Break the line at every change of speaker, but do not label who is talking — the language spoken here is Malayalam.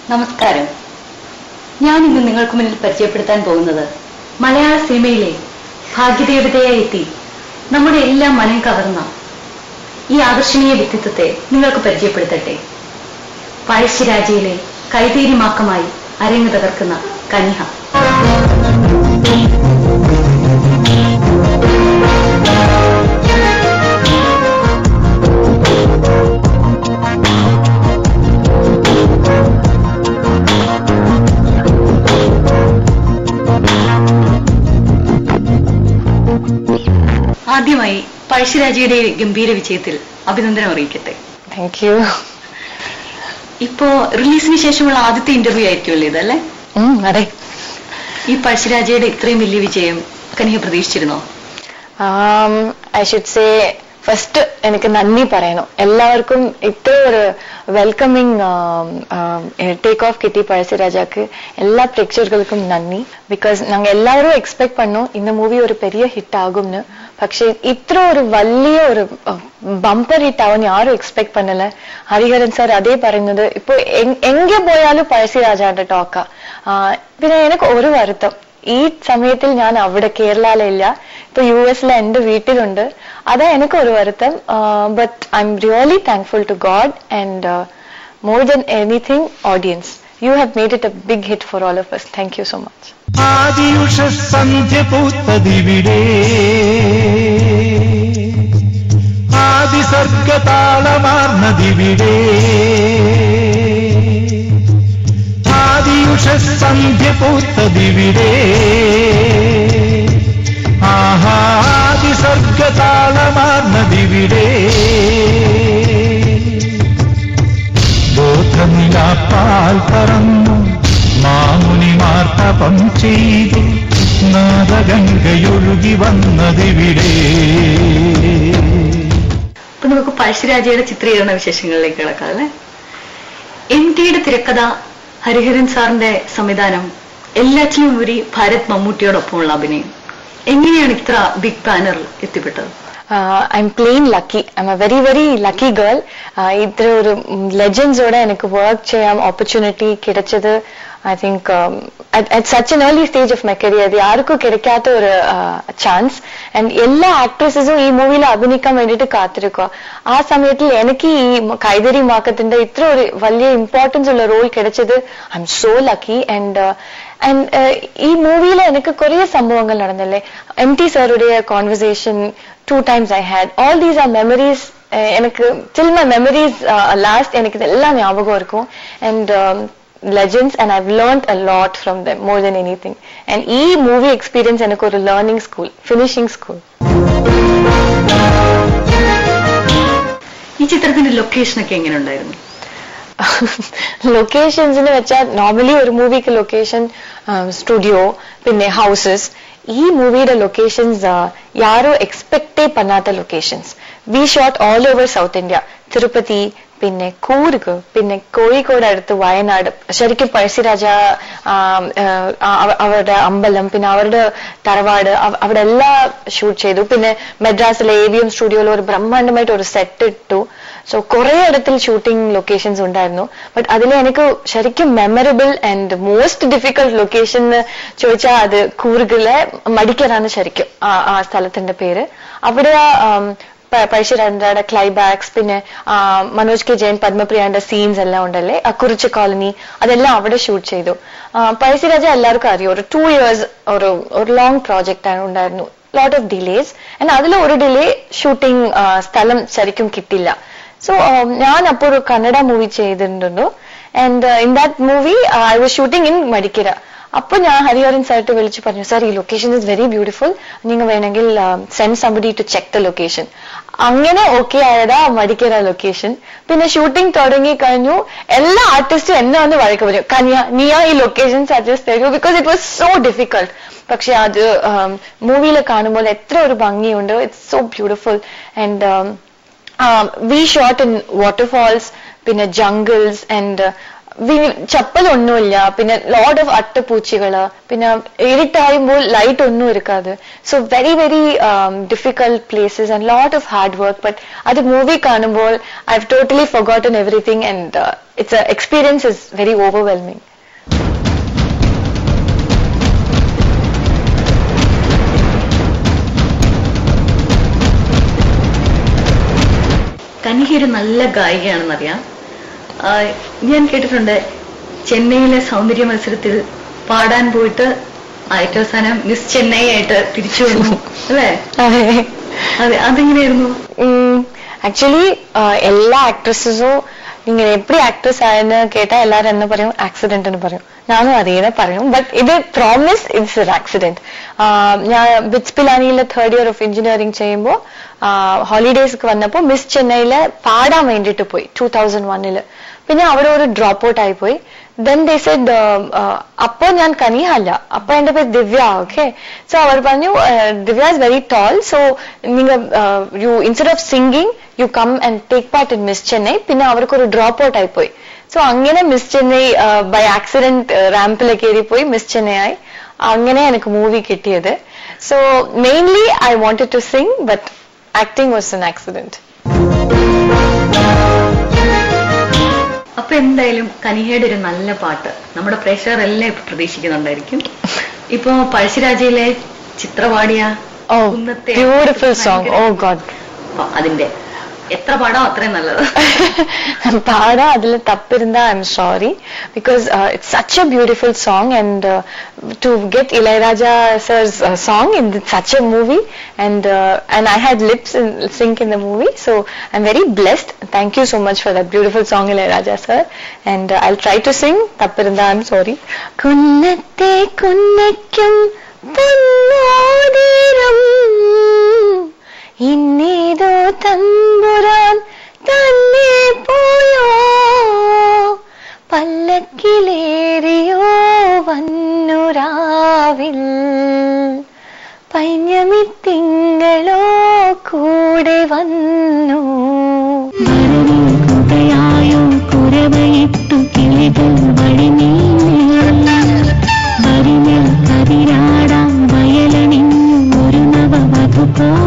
നമസ്കാരം ഞാൻ ഇന്ന് നിങ്ങൾക്ക് മുന്നിൽ പരിചയപ്പെടുത്താൻ പോകുന്നത് മലയാള സിനിമയിലെ ഭാഗ്യദേവതയായി എത്തി നമ്മുടെ എല്ലാം മനം കവർന്ന ഈ ആകർഷണീയ വ്യക്തിത്വത്തെ നിങ്ങൾക്ക് പരിചയപ്പെടുത്തട്ടെ പഴശ്ശിരാജയിലെ കൈതേരിമാക്കമായി അരങ്ങ് തകർക്കുന്ന കനിഹ ആദ്യമായി പഴശ്ശിരാജയുടെ ഗംഭീര വിജയത്തിൽ അഭിനന്ദനം അറിയിക്കട്ടെ
താങ്ക് യു
ഇപ്പോ റിലീസിന് ശേഷമുള്ള ആദ്യത്തെ ഇന്റർവ്യൂ ആയിരിക്കുമല്ലോ ഇതല്ലേ
അതെ
ഈ പഴശ്ശിരാജയുടെ ഇത്രയും വലിയ വിജയം കനിക പ്രതീക്ഷിച്ചിരുന്നോ
ഐ ഷുഡ് സേ ഫസ്റ്റ് എനിക്ക് നന്ദി പറയണം എല്ലാവർക്കും ഇത്ര ഒരു വെൽക്കമിങ് ടേക്ക് ഓഫ് കിട്ടി പഴശ്ശിരാജാക്ക് എല്ലാ പ്രേക്ഷകർക്കും നന്ദി ബിക്കോസ് நாங்க எல்லாரும் எக்ஸ்பெக்ட் பண்ணோம் இந்த மூவி ஒரு பெரிய ஹிட் ஆகும்னு പക്ഷേ ഇത്ര ഒരു വലിയ ഒരു ബമ്പർ ഹിറ്റ് ആവാൻ ആരും എക്സ്പെക്ട് പന്നല ഹരിഹരൻ സാർ അതേ പറയുന്നത് ഇപ്പൊ എங்கே പോയാലും പഴശ്ശിരാജാന്റെ ടോക്ക പിന്നെ എനിക്ക് ഒരു വരുത്തം ഈ സമയത്തിൽ ഞാൻ അവിടെ കേരളയിലില്ല ഇപ്പൊ യു എസിലെ എന്റെ വീട്ടിലുണ്ട് അതാ എനിക്ക് ഒരു വരുത്തം but I'm really thankful to God and more than anything audience you have made it a big hit for all of us thank you so much
ആദിയുഷ സന്ധ്യ പൂത്തതിവിടെ ആദിസർഗതാളമാർന്നതിവിടെ ആദിയുഷ സന്ധ്യ പൂത്തതിവിടെ ആഹാദിസർഗതാളമാർന്നതിവിടെ ബോധനിലാപ്പാൽ പറന്നു മാമുനിമാർ തപം ചെയ്തു നാദഗംഗയൊഴുകി വന്നതിവിടെ
അപ്പൊ നമുക്ക് പഴശ്ശിരാജയുടെ ചിത്രീകരണ വിശേഷങ്ങളിലേക്ക് കിടക്കാം അല്ലെ എം ടിയുടെ തിരക്കഥ ഹരിഹരൻ സാറിന്റെ സംവിധാനം എല്ലാറ്റിലും ഉപരി ഭാരത് മമ്മൂട്ടിയോടൊപ്പമുള്ള അഭിനയം എങ്ങനെയാണ് ഇത്ര ബിഗ് ബാനർ എത്തിപ്പെട്ടത്
I'm plain lucky I'm a very very lucky girl ഇത്ര ഒരു ലെജൻസോടെ എനിക്ക് വർക്ക് ചെയ്യാൻ ഓപ്പർച്യൂണിറ്റി கிடைச்சது I think at such an early stage of my career അത് ആർക്കും கிடைக்காത്ത ഒരു ചാൻസ് ആൻഡ് എല്ലാ ആക്ട്രസസും ഈ മൂവിയിൽ അഭിനയിക്കാൻ വേണ്ടിയിട്ട് കാത്തിരിക്കുക ആ സമയത്തിൽ എനിക്ക് ഈ കൈതരി മാക്കത്തിന്റെ ഇത്ര ഒരു വലിയ ഇമ്പോർട്ടൻസ് ഉള്ള റോൾ கிடைச்சது I'm so lucky and and ഈ മൂവിയിൽ എനിക്ക് കുറേ സംഭവങ്ങൾ നടന്നല്ലേ എം ടി സാറുடைய conversation two times I had all these are memories எனக்கு till my memories ലാസ്റ്റ് എനിക്ക് ഇതെല്ലാം ஞாபகம் இருக்கும் and um, legends and I've learned a lot from them more than anything and ഈ മൂവി എക്സ്പീരിയൻസ് എനിക്ക് ഒരു ലേണിംഗ് സ്കൂൾ ഫിനിഷിംഗ് സ്കൂൾ
ഈ ചിത്രത്തിന്റെ ലൊക്കേഷൻ ഒക്കെ എങ്ങനെ ഉണ്ടായിരുന്നു
ലൊക്കേഷൻസിന് വെച്ചാൽ നോർമലി ഒരു മൂവിക്ക് ലൊക്കേഷൻ സ്റ്റുഡിയോ പിന്നെ ഹൗസസ് ഈ മൂവിയുടെ ലൊക്കേഷൻസ് യാരോ എക്സ്പെക്ടേ പണ്ണാത്ത locations we shot all over South India Tirupati പിന്നെ കൂർഗ് പിന്നെ കോഴിക്കോട് അടുത്ത് വയനാട് ശരിക്കും പഴശ്ശിരാജ അവരുടെ അമ്പലം പിന്നെ അവരുടെ തറവാട് അവിടെ എല്ലാം ഷൂട്ട് ചെയ്തു പിന്നെ മെഡ്രാസിലെ എ വി എം സ്റ്റുഡിയോയിൽ ഒരു ബ്രഹ്മാണ്ഡമായിട്ട് ഒരു സെറ്റ് ഇട്ടു സോ കുറെ ഇടത്തിൽ ഷൂട്ടിംഗ് ലൊക്കേഷൻസ് ഉണ്ടായിരുന്നു ബട്ട് അതിൽ എനിക്ക് ശരിക്കും memorable and most difficult location എന്ന് ചോദിച്ചാൽ അത് കൂർഗിലെ മടിക്കറാണ് ശരിക്കും ആ സ്ഥലത്തിന്റെ പേര് അവിടെ പഴശ്ശിരാജയുടെ ക്ലൈബാക്സ് പിന്നെ മനോജ് കെ ജയൻ പത്മപ്രിയാന്റെ സീൻസ് എല്ലാം ഉണ്ടല്ലേ കുറിച്ച് കോളനി അതെല്ലാം അവിടെ ഷൂട്ട് ചെയ്തു പഴശ്ശിരാജ എല്ലാവർക്കും അറിയാം ഒരു ടു ഇയേഴ്സ് ഒരു ഒരു ലോങ് പ്രോജക്റ്റ് ആണ് ഉണ്ടായിരുന്നു ലോട്ട് ഓഫ് ഡിലേസ് ആൻഡ് അതിൽ ഒരു ഡിലേ ഷൂട്ടിംഗ് സ്ഥലം ശരിക്കും കിട്ടില്ല സോ ഞാൻ അപ്പോൾ ഒരു കന്നഡ മൂവി ചെയ്തിട്ടുണ്ടോ and in that movie I was shooting in Madikeri അപ്പൊ ഞാൻ ഹരിഹരൻ സാറിട്ട് വിളിച്ച് പറഞ്ഞു സാർ ഈ ലൊക്കേഷൻ ഇസ് വെരി ബ്യൂട്ടിഫുൾ നിങ്ങൾ വേണമെങ്കിൽ send somebody to check the location അങ്ങനെ ഓക്കെ ആയതാ മടിക്കര ലൊക്കേഷൻ പിന്നെ ഷൂട്ടിംഗ് തുടങ്ങി കഴിഞ്ഞു എല്ലാ ആർട്ടിസ്റ്റും എന്നെ വന്ന് വഴക്ക് പറഞ്ഞു കനിയ നീയാ ഈ ലൊക്കേഷൻ സജസ്റ്റ് ചെയ്യൂ because it was so difficult പക്ഷെ അത് മൂവിയിൽ കാണുമ്പോൾ എത്ര ഒരു ഭംഗിയുണ്ട് it's so beautiful and we shot in waterfalls പിന്നെ ജംഗിൾസ് ആൻഡ് ചപ്പലൊന്നുമില്ല പിന്നെ ലോഡ് ഓഫ് അട്ടപ്പൂച്ചികള് പിന്നെ ഇരുട്ടായുമ്പോൾ ലൈറ്റ് ഒന്നും ഇരിക്കാതെ so very very difficult places and lot of hard work but അത് മൂവി കാണുമ്പോൾ I have totally forgotten everything and it's experience is very overwhelming
Kanika ഒരു നല്ല ഗായികയാണെന്നറിയാം ആ, ഞാൻ കേട്ടിട്ടുണ്ട് ചെന്നൈയിലെ സൗന്ദര്യ മത്സരത്തിൽ പാടാൻ പോയിട്ട് ഏറ്റവും അവസാനം മിസ് ചെന്നൈ ആയിട്ട് തിരിച്ചു വന്നു അല്ലേ അതെ അതെങ്ങനെയായിരുന്നു
ஆக்சுவலி எல்லா ஆக்ட்ரஸஸும் நீங்க எப்படி ஆக்ட்ரஸ் ஆயின்னு கேட்டா எல்லாரும் என்ன പറയും ആക്സിഡന്റ് പറയും ഞാനും അതേ പറയും ബട്ട് ഇത് പ്രോമിസ് ഇറ്റ്സ് ഒരു ആക്സിഡന്റ് ഞാൻ ബിറ്റ്സ് പിലാനിയിലെ തേർഡ് ഇയർ ഓഫ് എഞ്ചിനീയറിംഗ് ചെയ്യുമ്പോൾ ഹോളിഡേസ്ക്ക് വന്നപ്പോൾ മിസ് ചെന്നൈയില് പാടാൻ വേണ്ടിയിട്ട് പോയി ടൂ തൗസൻഡ് വണ്ണില് പിന്നെ അവിടെ ഒരു ഡ്രോപ്പ് ഔട്ട് ആയി പോയി ദെൻ ദേ സെഡ് അപ്പോ ഞാൻ കനിയല്ല അപ്പൊ എന്റെ പേര് ദിവ്യ ഓക്കെ സോ അവർ പറഞ്ഞു Divya is very tall so നിങ്ങൾ you instead of singing you come and take part in miss Chennai പിന്നെ അവർക്ക് ഒരു ഡ്രോപ്പ് ഔട്ട് ആയി പോയി സോ അങ്ങനെ മിസ് ചെന്നൈ ബൈ ആക്സിഡന്റ് റാമ്പിൽ കയറിപ്പോയി മിസ് ചെന്നൈ ആയി അങ്ങനെ എനിക്ക് മൂവി കിട്ടിയത് so mainly I wanted to sing but acting was an accident
അപ്പൊ എന്തായാലും കനികയുടെ ഒരു നല്ല പാട്ട് നമ്മുടെ പ്രേക്ഷകരെല്ലാം ഇപ്പൊ പ്രതീക്ഷിക്കുന്നുണ്ടായിരിക്കും ഇപ്പൊ പഴശ്ശിരാജയിലെ ചിത്രപാടിയ
ഓ
കുന്നത്തെ
ബ്യൂട്ടിഫുൾ സോങ് ഓ ഗോഡ്
അപ്പൊ അതിന്റെ എത്ര പാടോ അത്രയും നല്ലത്
പാടാ അതിൽ തപ്പിരുന്ന I'm sorry because it's such a beautiful song and to get Ilaiyaraaja sir's song in such a movie and and I had lips sync in the movie so I'm very blessed thank you so much for the beautiful song Ilaiyaraaja sir and I try to sing തപ്പിരുന്ന I'm sorry കുന്നത്തെ കുന്നയ്ക്കും പൊന്നോതിരം ഇന്നേതോ തമ്പുരാൻ തന്നെ പോയോ പല്ലക്കിലേറിയോ വന്നുരാവിൽ പൈഞ്ഞമിത്തിങ്ങളോ കൂടെ വന്നു
കുതയായോ കുരവയിട്ടു കിളികൾ വഴിനീങ്ങി വരിഞ്ഞ കതിരാടാം വയലണിഞ്ഞു ഒരു നവവധു പോ